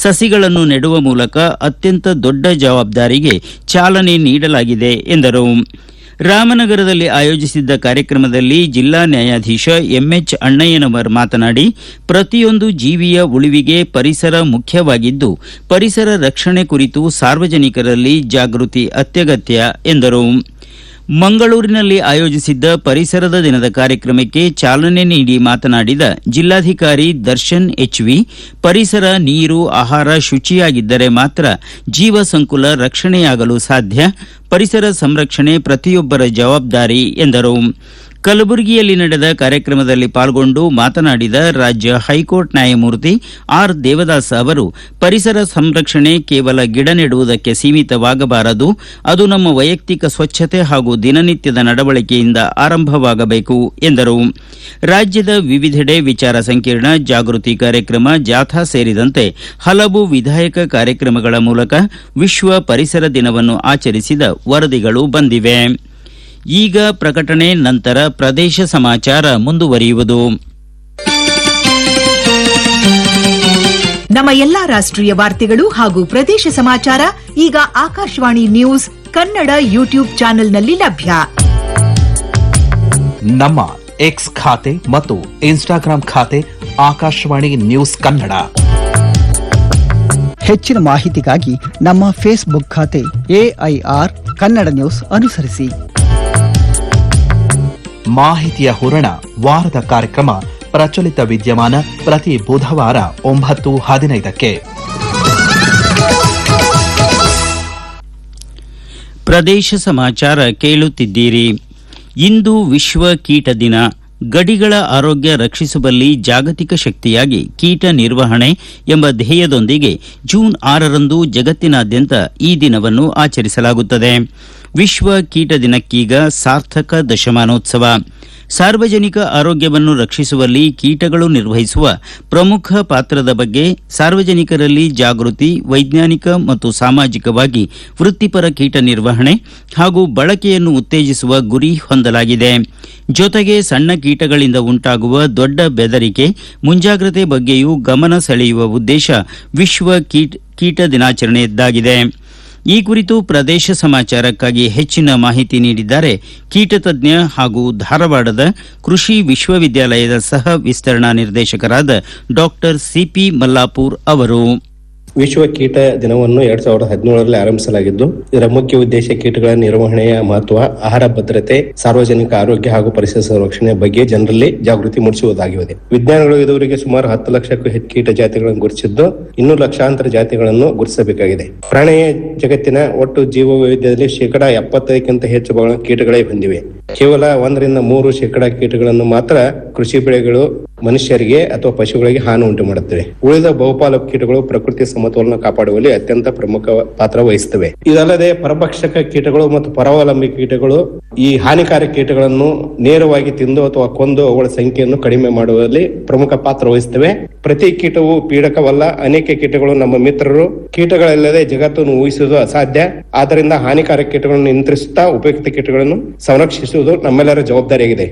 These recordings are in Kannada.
ಸಸಿಗಳನ್ನು ನೆಡುವ ಮೂಲಕ ಅತ್ಯಂತ ದೊಡ್ಡ ಜವಾಬ್ದಾರಿಗೆ ಚಾಲನೆ ನೀಡಲಾಗಿದೆ ಎಂದರು ರಾಮನಗರದಲ್ಲಿ ಆಯೋಜಿಸಿದ್ದ ಕಾರ್ಯಕ್ರಮದಲ್ಲಿ ಜಿಲ್ಲಾ ನ್ಯಾಯಾಧೀಶ ಎಂಎಚ್ ಅಣ್ಣಯ್ಯನವರ್ ಮಾತನಾಡಿ ಪ್ರತಿಯೊಂದು ಜೀವಿಯ ಉಳಿವಿಗೆ ಪರಿಸರ ಮುಖ್ಯವಾಗಿದ್ದು ಪರಿಸರ ರಕ್ಷಣೆ ಕುರಿತು ಸಾರ್ವಜನಿಕರಲ್ಲಿ ಜಾಗೃತಿ ಅತ್ಯಗತ್ಯ ಎಂದರು ಮಂಗಳೂರಿನಲ್ಲಿ ಆಯೋಜಿಸಿದ್ದ ಪರಿಸರದ ದಿನದ ಕಾರ್ಯಕ್ರಮಕ್ಕೆ ಚಾಲನೆ ನೀಡಿ ಮಾತನಾಡಿದ ಜಿಲ್ಲಾಧಿಕಾರಿ ದರ್ಶನ್ ಎಚ್ವಿ ಪರಿಸರ ನೀರು ಆಹಾರ ಶುಚಿಯಾಗಿದ್ದರೆ ಮಾತ್ರ ಜೀವ ಸಂಕುಲ ರಕ್ಷಣೆಯಾಗಲು ಸಾಧ್ಯ ಪರಿಸರ ಸಂರಕ್ಷಣೆ ಪ್ರತಿಯೊಬ್ಬರ ಜವಾಬ್ದಾರಿ ಎಂದರು ಕಲಬುರಗಿಯಲ್ಲಿ ನಡೆದ ಕಾರ್ಯಕ್ರಮದಲ್ಲಿ ಪಾಲ್ಗೊಂಡು ಮಾತನಾಡಿದ ರಾಜ್ಯ ಹೈಕೋರ್ಟ್ ನ್ಯಾಯಮೂರ್ತಿ ಆರ್ ದೇವದಾಸ್ ಅವರು ಪರಿಸರ ಸಂರಕ್ಷಣೆ ಕೇವಲ ಗಿಡ ನೆಡುವುದಕ್ಕೆ ಸೀಮಿತವಾಗಬಾರದು ಅದು ನಮ್ಮ ವೈಯಕ್ತಿಕ ಸ್ವಚ್ಛತೆ ಹಾಗೂ ದಿನನಿತ್ಯದ ನಡವಳಿಕೆಯಿಂದ ಆರಂಭವಾಗಬೇಕು ಎಂದರು ರಾಜ್ಯದ ವಿವಿಧೆಡೆ ವಿಚಾರ ಸಂಕಿರಣ ಜಾಗೃತಿ ಕಾರ್ಯಕ್ರಮ ಜಾಥಾ ಸೇರಿದಂತೆ ಹಲವು ವಿಧಾಯಕ ಕಾರ್ಯಕ್ರಮಗಳ ಮೂಲಕ ವಿಶ್ವ ಪರಿಸರ ದಿನವನ್ನು ಆಚರಿಸಿದ ವರದಿಗಳು ಬಂದಿವೆ ಈಗ ಪ್ರಕಟಣೆ ನಂತರ ಪ್ರದೇಶ ಸಮಾಚಾರ ಮುಂದುವರಿಯುವುದು ನಮ್ಮ ಎಲ್ಲಾ ರಾಷ್ಟ್ರೀಯ ವಾರ್ತೆಗಳು ಹಾಗೂ ಪ್ರದೇಶ ಸಮಾಚಾರ ಈಗ ಆಕಾಶವಾಣಿ ನ್ಯೂಸ್ ಕನ್ನಡ ಯೂಟ್ಯೂಬ್ ಚಾನೆಲ್ನಲ್ಲಿ ಲಭ್ಯ ನಮ್ಮ ಎಕ್ಸ್ ಖಾತೆ ಮತ್ತು ಇನ್ಸ್ಟಾಗ್ರಾಂ ಖಾತೆ ಆಕಾಶವಾಣಿ ನ್ಯೂಸ್ ಕನ್ನಡ ಹೆಚ್ಚಿನ ಮಾಹಿತಿಗಾಗಿ ನಮ್ಮ ಫೇಸ್ಬುಕ್ ಖಾತೆ ಎಐಆರ್ ಕನ್ನಡ ನ್ಯೂಸ್ ಅನುಸರಿಸಿ ಮಾಹಿತಿಯ ಹೂರಣ ವಾರದ ಕಾರ್ಯಕ್ರಮ ಪ್ರಚಲಿತ ವಿದ್ಯಮಾನ ಪ್ರತಿ ಬುಧವಾರ ಒಂಬತ್ತು ಹದಿನೈದಕ್ಕೆ ಪ್ರದೇಶ ಸಮಾಚಾರ ಕೇಳುತ್ತಿದ್ದೀರಿ ಇಂದು ವಿಶ್ವ ಕೀಟ ದಿನ ಗಡಿಗಳ ಆರೋಗ್ಯ ರಕ್ಷಿಸುವಲ್ಲಿ ಜಾಗತಿಕ ಶಕ್ತಿಯಾಗಿ ಕೀಟ ನಿರ್ವಹಣೆ ಎಂಬ ಧ್ಯೇಯದೊಂದಿಗೆ ಜೂನ್ ಆರರಂದು ಜಗತ್ತಿನಾದ್ಯಂತ ಈ ದಿನವನ್ನು ಆಚರಿಸಲಾಗುತ್ತದೆ ವಿಶ್ವ ಕೀಟ ದಿನಕ್ಕೀಗ ಸಾರ್ಥಕ ದಶಮಾನೋತ್ಸವ ಸಾರ್ವಜನಿಕ ಆರೋಗ್ಯವನ್ನು ರಕ್ಷಿಸುವಲ್ಲಿ ಕೀಟಗಳು ನಿರ್ವಹಿಸುವ ಪ್ರಮುಖ ಪಾತ್ರದ ಬಗ್ಗೆ ಸಾರ್ವಜನಿಕರಲ್ಲಿ ಜಾಗೃತಿ ವೈಜ್ಞಾನಿಕ ಮತ್ತು ಸಾಮಾಜಿಕವಾಗಿ ವೃತ್ತಿಪರ ಕೀಟ ನಿರ್ವಹಣೆ ಹಾಗೂ ಬಳಕೆಯನ್ನು ಉತ್ತೇಜಿಸುವ ಗುರಿ ಹೊಂದಲಾಗಿದೆ ಜೊತೆಗೆ ಸಣ್ಣ ಕೀಟಗಳಿಂದ ಉಂಟಾಗುವ ದೊಡ್ಡ ಬೆದರಿಕೆ ಮುಂಜಾಗ್ರತೆ ಬಗ್ಗೆಯೂ ಗಮನ ಸೆಳೆಯುವ ಉದ್ದೇಶ ವಿಶ್ವ ಕೀಟ ದಿನಾಚರಣೆಯದ್ದಾಗಿದೆ ಈ ಕುರಿತು ಪ್ರದೇಶ ಸಮಾಚಾರಕ್ಕಾಗಿ ಹೆಚ್ಚಿನ ಮಾಹಿತಿ ನೀಡಿದ್ದಾರೆ ಕೀಟತಜ್ಞ ಹಾಗೂ ಧಾರವಾಡದ ಕೃಷಿ ವಿಶ್ವವಿದ್ಯಾಲಯದ ಸಹ ವಿಸ್ತರಣಾ ನಿರ್ದೇಶಕರಾದ ಡಾಕ್ಟರ್ ಸಿಪಿ ಮಲ್ಲಾಪುರ್ ಅವರು ವಿಶ್ವ ಕೀಟ ದಿನವನ್ನು ಎರಡ್ ಸಾವಿರದ ಹದಿನೇಳರಲ್ಲಿ ಆರಂಭಿಸಲಾಗಿದ್ದು ಇದರ ಮುಖ್ಯ ಉದ್ದೇಶ ಕೀಟಗಳ ನಿರ್ವಹಣೆಯ ಮಹತ್ವ ಆಹಾರ ಭದ್ರತೆ ಸಾರ್ವಜನಿಕ ಆರೋಗ್ಯ ಹಾಗೂ ಪರಿಸರ ಸಂರಕ್ಷಣೆ ಬಗ್ಗೆ ಜನರಲ್ಲಿ ಜಾಗೃತಿ ಮೂಡಿಸುವುದಾಗಿದೆ ವಿಜ್ಞಾನಿಗಳು ಇದುವರೆಗೆ ಸುಮಾರು ಹತ್ತು ಲಕ್ಷಕ್ಕೂ ಹೆಚ್ಚು ಕೀಟ ಜಾತಿಗಳನ್ನು ಗುರುತಿಸಿದ್ದು ಇನ್ನೂ ಲಕ್ಷಾಂತರ ಜಾತಿಗಳನ್ನು ಗುರುತಿಸಬೇಕಾಗಿದೆ ಪ್ರಾಣಿ ಜಗತ್ತಿನ ಒಟ್ಟು ಜೀವ ವೈವಿಧ್ಯದಲ್ಲಿ ಶೇಕಡಾ ಎಪ್ಪತ್ತೈದಕ್ಕಿಂತ ಹೆಚ್ಚು ಭಾಗ ಕೀಟಗಳೇ ಹೊಂದಿವೆ ಕೇವಲ ಒಂದರಿಂದ ಮೂರು ಶೇಕಡಾ ಕೀಟಗಳನ್ನು ಮಾತ್ರ ಕೃಷಿ ಬೆಳೆಗಳು ಮನುಷ್ಯರಿಗೆ ಅಥವಾ ಪಶುಗಳಿಗೆ ಹಾನಿ ಉಂಟು ಮಾಡುತ್ತವೆ ಉಳಿದ ಬಹುಪಾಲು ಕೀಟಗಳು ಪ್ರಕೃತಿ ಸಮತೋಲನ ಕಾಪಾಡುವಲ್ಲಿ ಅತ್ಯಂತ ಪ್ರಮುಖ ಪಾತ್ರ ವಹಿಸುತ್ತವೆ ಇದಲ್ಲದೆ ಪರಭಕ್ಷಕ ಕೀಟಗಳು ಮತ್ತು ಪರಾವಲಂಬಿ ಕೀಟಗಳು ಈ ಹಾನಿಕಾರಕ ಕೀಟಗಳನ್ನು ನೇರವಾಗಿ ತಿಂದು ಅಥವಾ ಕೊಂದು ಅವುಗಳ ಸಂಖ್ಯೆಯನ್ನು ಕಡಿಮೆ ಮಾಡುವಲ್ಲಿ ಪ್ರಮುಖ ಪಾತ್ರ ವಹಿಸುತ್ತವೆ ಪ್ರತಿ ಕೀಟವು ಪೀಡಕವಲ್ಲ ಅನೇಕ ಕೀಟಗಳು ನಮ್ಮ ಮಿತ್ರರು ಕೀಟಗಳಿಲ್ಲದೆ ಜಗತ್ತನ್ನು ಊಹಿಸುವುದು ಅಸಾಧ್ಯ ಆದ್ದರಿಂದ ಹಾನಿಕಾರಕ ಕೀಟಗಳನ್ನು ನಿಯಂತ್ರಿಸುತ್ತಾ ಉಪಯುಕ್ತ ಕೀಟಗಳನ್ನು ಸಂರಕ್ಷಿಸುವುದು ನಮ್ಮೆಲ್ಲರ ಜವಾಬ್ದಾರಿಯಾಗಿದೆ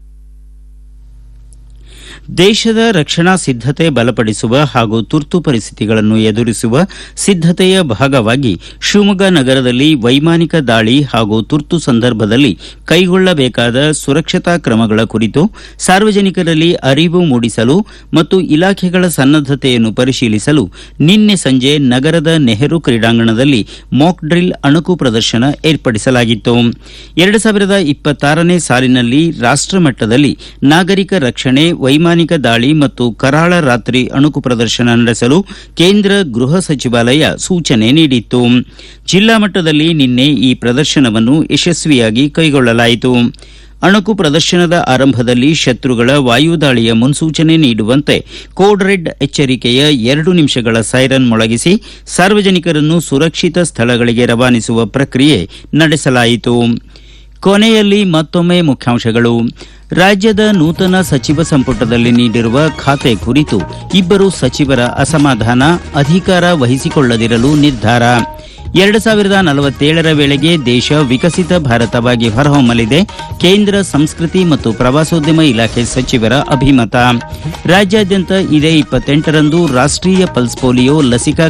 ದೇಶದ ರಕ್ಷಣಾ ಸಿದ್ಧತೆ ಬಲಪಡಿಸುವ ಹಾಗೂ ತುರ್ತು ಪರಿಸ್ಥಿತಿಗಳನ್ನು ಎದುರಿಸುವ ಸಿದ್ಧತೆಯ ಭಾಗವಾಗಿ ಶಿವಮೊಗ್ಗ ನಗರದಲ್ಲಿ ವೈಮಾನಿಕ ದಾಳಿ ಹಾಗೂ ತುರ್ತು ಸಂದರ್ಭದಲ್ಲಿ ಕೈಗೊಳ್ಳಬೇಕಾದ ಸುರಕ್ಷತಾ ಕ್ರಮಗಳ ಕುರಿತು ಸಾರ್ವಜನಿಕರಲ್ಲಿ ಅರಿವು ಮೂಡಿಸಲು ಮತ್ತು ಇಲಾಖೆಗಳ ಸನ್ನದ್ದತೆಯನ್ನು ಪರಿಶೀಲಿಸಲು ನಿನ್ನೆ ಸಂಜೆ ನಗರದ ನೆಹರು ಕ್ರೀಡಾಂಗಣದಲ್ಲಿ ಮಾಕ್ ಡ್ರಿಲ್ ಅಣುಕು ಪ್ರದರ್ಶನ ಏರ್ಪಡಿಸಲಾಗಿತ್ತು ಎರಡು ಸಾವಿರದ ಇಪ್ಪತ್ತಾರನೇ ಸಾಲಿನಲ್ಲಿ ರಾಷ್ಟಮಟ್ಟದಲ್ಲಿ ನಾಗರಿಕ ರಕ್ಷಣೆ ವೈಮಾನಿಕ ದಾಳಿ ಮತ್ತು ಕರಾಳ ರಾತ್ರಿ ಅಣುಕು ಪ್ರದರ್ಶನ ನಡೆಸಲು ಕೇಂದ್ರ ಗೃಹ ಸಚಿವಾಲಯ ಸೂಚನೆ ನೀಡಿತ್ತು ಜಿಲ್ಲಾ ಮಟ್ಟದಲ್ಲಿ ನಿನ್ನೆ ಈ ಪ್ರದರ್ಶನವನ್ನು ಯಶಸ್ವಿಯಾಗಿ ಕೈಗೊಳ್ಳಲಾಯಿತು ಅಣುಕು ಪ್ರದರ್ಶನದ ಆರಂಭದಲ್ಲಿ ಶತ್ರುಗಳ ವಾಯುದಾಳಿಯ ಮುನ್ಸೂಚನೆ ನೀಡುವಂತೆ ಕೋಡ್ ರೆಡ್ ಎಚ್ಚರಿಕೆಯ ಎರಡು ನಿಮಿಷಗಳ ಸೈರನ್ ಮೊಳಗಿಸಿ ಸಾರ್ವಜನಿಕರನ್ನು ಸುರಕ್ಷಿತ ಸ್ಥಳಗಳಿಗೆ ರವಾನಿಸುವ ಪ್ರಕ್ರಿಯೆ ನಡೆಸಲಾಯಿತು ಕೊನೆಯಲ್ಲಿ ಮತ್ತೊಮ್ಮೆ ಮುಖ್ಯಾಂಶಗಳು ರಾಜ್ಯದ ನೂತನ ಸಚಿವ ಸಂಪುಟದಲ್ಲಿ ನೀಡಿರುವ ಖಾತೆ ಕುರಿತು ಇಬ್ಬರು ಸಚಿವರ ಅಸಮಾಧಾನ ಅಧಿಕಾರ ವಹಿಸಿಕೊಳ್ಳದಿರಲು ನಿರ್ಧಾರ ಎರಡು ಸಾವಿರದ ನಲವತ್ತೇಳರ ವೇಳೆಗೆ ದೇಶ ವಿಕಸಿತ ಭಾರತವಾಗಿ ಹೊರಹೊಮ್ಮಲಿದೆ ಕೇಂದ್ರ ಸಂಸ್ಕೃತಿ ಮತ್ತು ಪ್ರವಾಸೋದ್ಯಮ ಇಲಾಖೆ ಸಚಿವರ ಅಭಿಮತ ರಾಜ್ಯಾದ್ಯಂತ ಇದೇ ಇಪ್ಪತ್ತೆಂಟರಂದು ರಾಷ್ಟೀಯ ಪಲ್ಸ್ ಪೋಲಿಯೋ ಲಸಿಕಾ